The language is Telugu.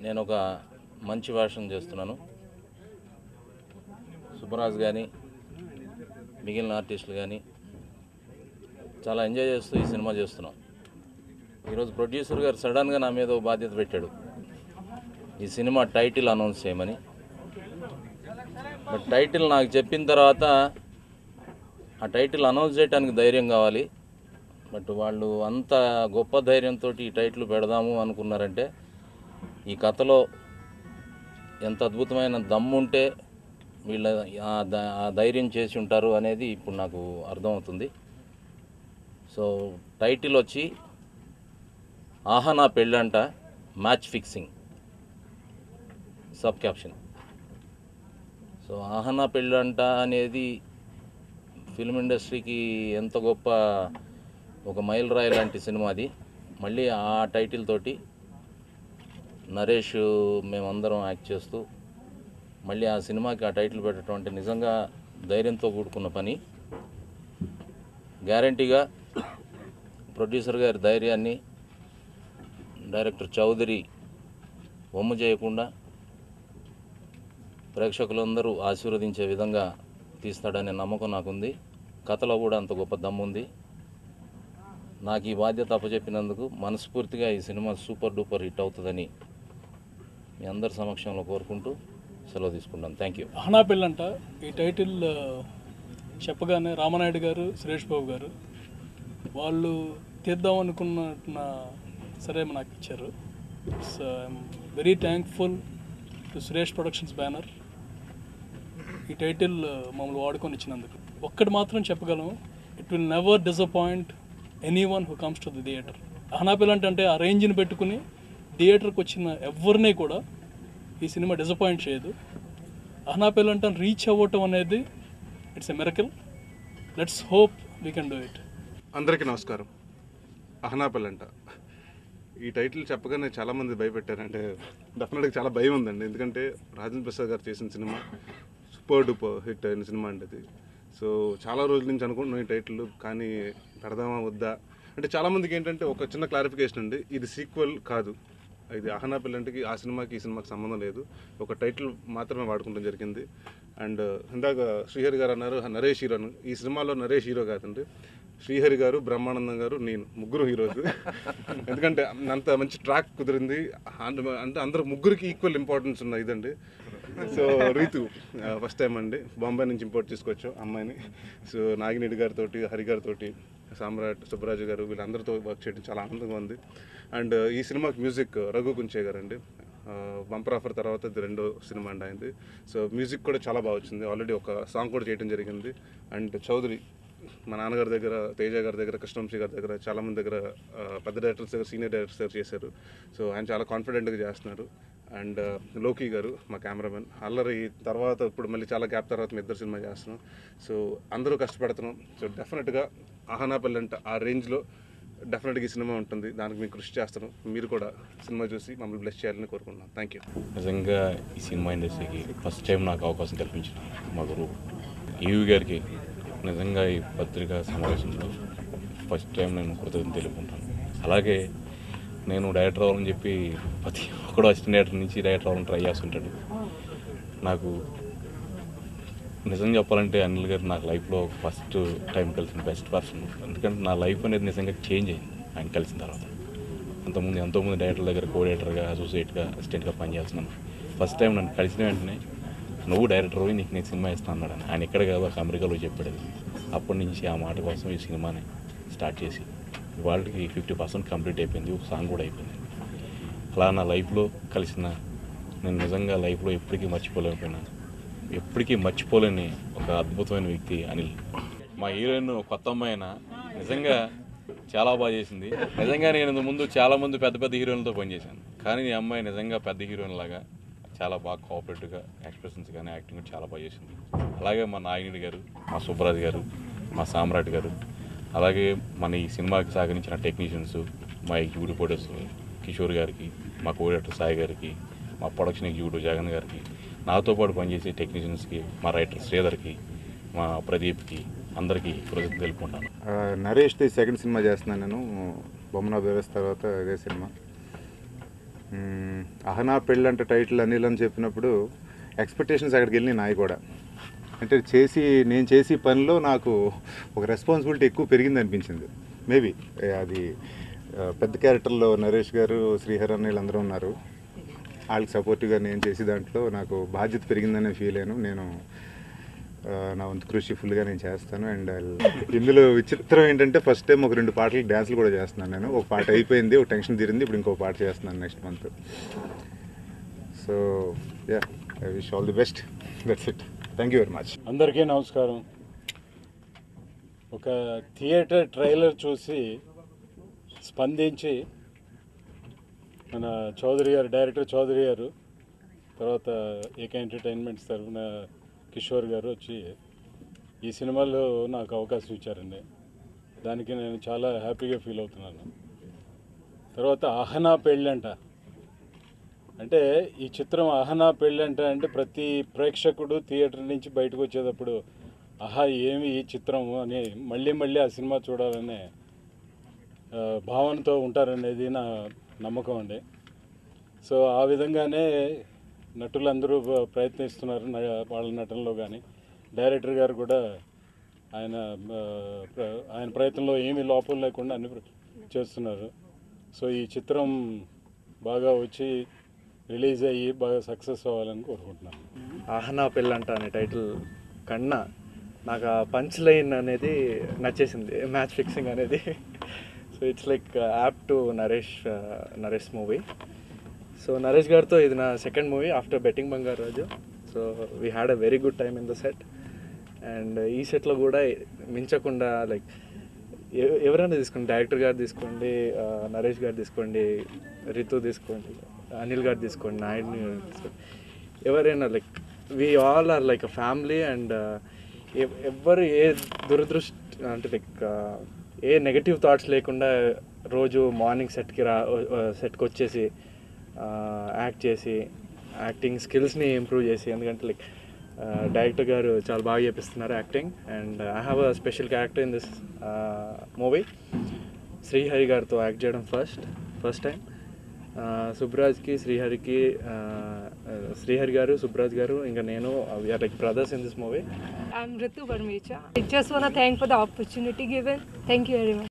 నేను ఒక మంచి వేషం చేస్తున్నాను సుబ్బరాజు కానీ మిగిలిన ఆర్టిస్టులు కానీ చాలా ఎంజాయ్ చేస్తూ ఈ సినిమా చేస్తున్నాం ఈరోజు ప్రొడ్యూసర్ గారు సడన్గా నా మీద ఓ బాధ్యత పెట్టాడు ఈ సినిమా టైటిల్ అనౌన్స్ చేయమని బట్ టైటిల్ నాకు చెప్పిన తర్వాత ఆ టైటిల్ అనౌన్స్ చేయడానికి ధైర్యం కావాలి బట్ వాళ్ళు అంత గొప్ప ధైర్యంతో ఈ టైటిల్ పెడదాము అనుకున్నారంటే ఈ కథలో ఎంత అద్భుతమైన దమ్ముంటే వీళ్ళ ఆ ధ- ఆ ధైర్యం చేసి ఉంటారు అనేది ఇప్పుడు నాకు అర్థమవుతుంది సో టైటిల్ వచ్చి Aha Naa Pellanta match fixing sub caption so Aha Naa పెళ్ళంట అనేది ఫిల్మ్ ఇండస్ట్రీకి ఎంత గొప్ప ఒక మైల్ రాయి లాంటి సినిమా అది మళ్ళీ ఆ టైటిల్ తోటి నరేష్ మేమందరం యాక్ట్ చేస్తూ మళ్ళీ ఆ సినిమాకి ఆ టైటిల్ పెట్టడం అంటే నిజంగా ధైర్యంతో కూడుకున్న పని గ్యారంటీగా ప్రొడ్యూసర్ గారి ధైర్యాన్ని డైరెక్టర్ చౌదరి వమ్ము చేయకుండా ప్రేక్షకులందరూ ఆశీర్వదించే విధంగా తీస్తాడనే నమ్మకం నాకుంది కథలో కూడా అంత గొప్ప దమ్ముంది నాకు ఈ బాధ్యత అప్పచెప్పినందుకు మనస్ఫూర్తిగా ఈ సినిమా సూపర్ డూపర్ హిట్ అవుతుందని మీ అందరి సమక్షంలో కోరుకుంటూ సెలవు తీసుకుంటాను థ్యాంక్ యూ అహనా పెళ్ళంట ఈ టైటిల్ ఆ, చెప్పగానే రామనాయుడు గారు సురేష్ బాబు గారు వాళ్ళు తీద్దాం అనుకున్న సరే నాకు ఇచ్చారు so I'm very thankful to Suresh Productions banner ఈ టైటిల్ ఆ, మమ్మల్ని వాడుకొని ఇచ్చినందుకు ఒక్కటి మాత్రం చెప్పగలను it will never disappoint anyone who comes to the theatre Ahana Pellanta అంటే ఆ రేంజ్ని పెట్టుకుని థియేటర్కి వచ్చిన ఎవరిని కూడా ఈ సినిమా డిసప్పాయింట్ చేయదు అహనా పెళ్ళంట రీచ్ అవ్వటం అనేది it's a miracle let's hope we can do it అందరికీ నమస్కారం అహనాపల్లి అంట ఈ టైటిల్ చెప్పగానే చాలామంది భయపెట్టారంటే డెఫినెట్గా చాలా భయం ఉందండి ఎందుకంటే రాజేంద్ర ప్రసాద్ గారు చేసిన సినిమా సూపర్ డూపర్ హిట్ అయిన సినిమా అండి అది సో చాలా రోజుల నుంచి అనుకుంటున్నాం ఈ టైటిల్ కానీ పెడదామా వద్దా అంటే చాలామందికి ఏంటంటే ఒక చిన్న క్లారిఫికేషన్ అండి ఇది సీక్వెల్ కాదు ఇది అహనా పిల్లంటికి ఆ సినిమాకి ఈ సినిమాకి సంబంధం లేదు ఒక టైటిల్ మాత్రమే వాడుకోవడం జరిగింది అండ్ ఇందాక శ్రీహరి గారు అన్నారు నరేష్ హీరో అని ఈ సినిమాలో నరేష్ హీరో కాదండి శ్రీహరి గారు బ్రహ్మానందం గారు నేను ముగ్గురు హీరోస్ ఎందుకంటే అంత మంచి ట్రాక్ కుదిరింది అండ్ అంటే అందరు ముగ్గురికి ఈక్వల్ ఇంపార్టెన్స్ ఉన్న ఇదండి సో రీతు ఫస్ట్ టైం అండి బాంబే నుంచి ఇంపోర్ట్ తీసుకొచ్చాం అమ్మాయిని సో నాగిరెడ్డి గారితో హరి గారితో సామ్రాట్ సుబ్బరాజు గారు వీళ్ళందరితో వర్క్ చేయడం చాలా ఆనందంగా ఉంది అండ్ ఈ సినిమాకి మ్యూజిక్ రఘు కుంచే గారు అండి బంపర్ ఆఫర్ తర్వాత ఇది రెండో సినిమా అండి అయింది సో మ్యూజిక్ కూడా చాలా బాగా వచ్చింది ఆల్రెడీ ఒక సాంగ్ కూడా చేయడం జరిగింది అండ్ చౌదరి మా నాన్నగారి దగ్గర తేజ గారి దగ్గర కృష్ణవంశీ గారి దగ్గర చాలా మంది దగ్గర ఆ, పెద్ద డైరెక్టర్స్ దగ్గర సీనియర్ డైరెక్టర్స్ దగ్గర చేశారు సో ఆయన చాలా కాన్ఫిడెంట్గా చేస్తున్నారు అండ్ లోకీ గారు మా కెమెరామెన్ అల్లరి తర్వాత ఇప్పుడు మళ్ళీ చాలా గ్యాప్ తర్వాత మీ ఇద్దరు సినిమా చేస్తున్నాం సో అందరూ కష్టపడుతున్నాం సో డెఫినెట్గా అహనాపల్లి అంటే ఆ రేంజ్లో డెఫినెట్గా ఈ సినిమా ఉంటుంది దానికి మేము కృషి చేస్తున్నాం మీరు కూడా సినిమా చూసి మమ్మల్ని బ్లెస్ చేయాలని కోరుకుంటున్నాం థ్యాంక్ యూ నిజంగా ఈ సినిమా ఇండస్ట్రీకి ఫస్ట్ టైం నాకు అవకాశం కల్పించిన మా గురువు ఈవి గారికి నిజంగా ఈ పత్రికా సమావేశంలో ఫస్ట్ టైం నేను కృతజ్ఞత తెలుపుకుంటాను అలాగే నేను డైరెక్టర్ అవ్వాలని చెప్పి ప్రతి ఒక్కడు అసిస్టెంట్ డైరెక్టర్ నుంచి డైరెక్టర్ అవ్వాలని ట్రై చేస్తుంటాడు నాకు నిజం చెప్పాలంటే అనిల్ గారు నాకు లైఫ్లో ఫస్ట్ టైం కలిసిన బెస్ట్ పర్సన్ ఎందుకంటే నా లైఫ్ అనేది నిజంగా చేంజ్ అయింది ఆయన కలిసిన తర్వాత అంతకుముందు ఎంతోమంది డైరెక్టర్ దగ్గర కోడేటర్గా అసోసియేట్గా అసిస్టెంట్గా పనిచేస్తున్నాను ఫస్ట్ టైం నన్ను కలిసిన వెంటనే నువ్వు డైరెక్టర్ పోయి నీకు నేను సినిమా ఇస్తాను అన్నాడు ఆయన. ఆయన ఎక్కడ కాదు ఒక అమెరికాలో చెప్పాడు అది. అప్పటి నుంచి ఆ మాట కోసం ఈ సినిమాని స్టార్ట్ చేసి వాళ్ళకి ఫిఫ్టీ పర్సెంట్ కంప్లీట్ అయిపోయింది ఒక సాంగ్ కూడా అయిపోయింది అలా నా లైఫ్లో కలిసిన నేను నిజంగా లైఫ్లో ఎప్పటికీ మర్చిపోలేకపోయినా ఎప్పటికీ మర్చిపోలేని ఒక అద్భుతమైన వ్యక్తి అనిల్ మా హీరోయిన్ కొత్త అమ్మాయిన నిజంగా చాలా బాగా చేసింది నిజంగా నేను ఇంతకు ముందు చాలా మంది పెద్ద పెద్ద హీరోయిన్లతో పనిచేశాను కానీ ఈ అమ్మాయి నిజంగా పెద్ద హీరోయిన్ లాగా చాలా బాగా కోఆపరేటివ్గా ఎక్స్ప్రెషన్స్ కానీ యాక్టింగ్ కూడా చాలా బాగా చేసింది అలాగే మా నాగిని గారు మా సుబ్బరాజు గారు మా సామ్రాట్ గారు అలాగే మన ఈ సినిమాకి సహకరించిన టెక్నీషియన్స్ మా ఎగ్జిక్యూటివ్ ప్రొడ్యూసర్ కిషోర్ గారికి మా కోడేటర్ సాయి గారికి మా ప్రొడక్షన్ ఎగ్జిక్యూటివ్ జగన్ గారికి నాతో పాటు పనిచేసే టెక్నీషియన్స్కి మా రైటర్ శ్రీధర్కి మా ప్రదీప్కి అందరికీ కృతజ్ఞత తెలుపుకుంటాను ఆ, నరేష్ది సెకండ్ సినిమా చేస్తున్నాను నేను బొమ్మన బ్రదర్స్ తర్వాత ఇదే సినిమా మ్మ్, అహనా పెళ్ళంట టైటిల్ అనిల్ అని చెప్పినప్పుడు ఎక్స్పెక్టేషన్స్ అక్కడికి వెళ్ళి నాయి కూడా అంటే చేసి నేను చేసి పనిలో నాకు ఒక రెస్పాన్సిబిలిటీ ఎక్కువ పెరిగింది అనిపించింది మేబీ అది ఆ, పెద్ద క్యారెక్టర్లో నరేష్ గారు శ్రీహర్ అన్న వీళ్ళందరూ ఉన్నారు వాళ్ళకి సపోర్టివ్గా నేను చేసే దాంట్లో నాకు బాధ్యత పెరిగిందనే ఫీల్ అయ్యాను నేను ఆ, నా వంతు కృషి ఫుల్గా నేను చేస్తాను అండ్ ఇందులో విచిత్రం ఏంటంటే ఫస్ట్ టైం ఒక రెండు పాటలు డ్యాన్స్లు కూడా చేస్తున్నాను నేను ఒక పాట అయిపోయింది ఒక టెన్షన్ తీరింది ఇప్పుడు ఇంకో పాట చేస్తున్నాను next month so yeah I wish all the best that's it thank you very much అందరికీ నమస్కారం ఒక థియేటర్ ట్రైలర్ చూసి స్పందించి మన చౌదరి గారు డైరెక్టర్ చౌదరి గారు తర్వాత ఏక ఎంటర్టైన్మెంట్స్ తరఫున కిషోర్ గారు వచ్చి ఈ సినిమాలో నాకు అవకాశం ఇచ్చారండి దానికి నేను చాలా హ్యాపీగా ఫీల్ అవుతున్నాను తర్వాత అహనా పెళ్ళంట అంటే ఈ చిత్రం అహనా పెళ్ళంట అంటే ప్రతి ప్రేక్షకుడు థియేటర్ నుంచి బయటకు వచ్చేటప్పుడు ఆహా ఏమి ఈ చిత్రం అని మళ్ళీ మళ్ళీ ఆ సినిమా చూడాలనే ఆ, భావనతో ఉంటారనేది నా నమ్మకం అండి సో ఆ విధంగానే నటులందరూ బ- ప్రయత్నిస్తున్నారు న- వాళ్ళ నటనలో కానీ డైరెక్టర్ గారు కూడా ఆయన ఆ, ప్ర- ఆయన ప్రయత్నంలో ఏమీ లోపం లేకుండా అన్ని ప్ర- చేస్తున్నారు సో ఈ చిత్రం బాగా వచ్చి రిలీజ్ అయ్యి బాగా సక్సెస్ అవ్వాలని కోరుకుంటున్నాను ఆహనా పెళ్ళంట అనే టైటిల్ కన్నా నాకు ఆ పంచ్ లైన్ అనేది నచ్చేసింది మ్యాచ్ ఫిక్సింగ్ అనేది so it's like up to Naresh Naresh movie so Naresh గారితో ఇది నా second movie after betting Bangaru Raju so we had a very good time in the set and ఈ సెట్లో కూడా మించకుండా లైక్ ఎ- ఎవరైనా తీసుకోండి డైరెక్టర్ గారు తీసుకోండి ఆ, నరేష్ గారు తీసుకోండి రితు తీసుకోండి అనిల్ గారు తీసుకోండి నాయుడిని తీసుకోండి ఎవరైనా like we all are like a family and ఎవరు ఏ దురదృష్ట అంటే లైక్ ఏ నెగటివ్ థాట్స్ లేకుండా రోజు మార్నింగ్ సెట్కి రా సెట్కి వచ్చేసి యాక్ట్ చేసి యాక్టింగ్ స్కిల్స్ని ఇంప్రూవ్ చేసి ఎందుకంటే లైక్ డైరెక్టర్ గారు చాలా బాగా చేపిస్తున్నారు acting and I have a special character in this movie Srihari గారితో యాక్ట్ చేయడం ఫస్ట్ ఫస్ట్ టైం సుబ్రాజ్కి శ్రీహరికి ఆ, శ్రీహరి గారు సుబ్రాజ్ గారు ఇంకా నేను we are like brothers in this movie I'm Ritu Barmecha. I just want to thank for the opportunity given. Thank you very much.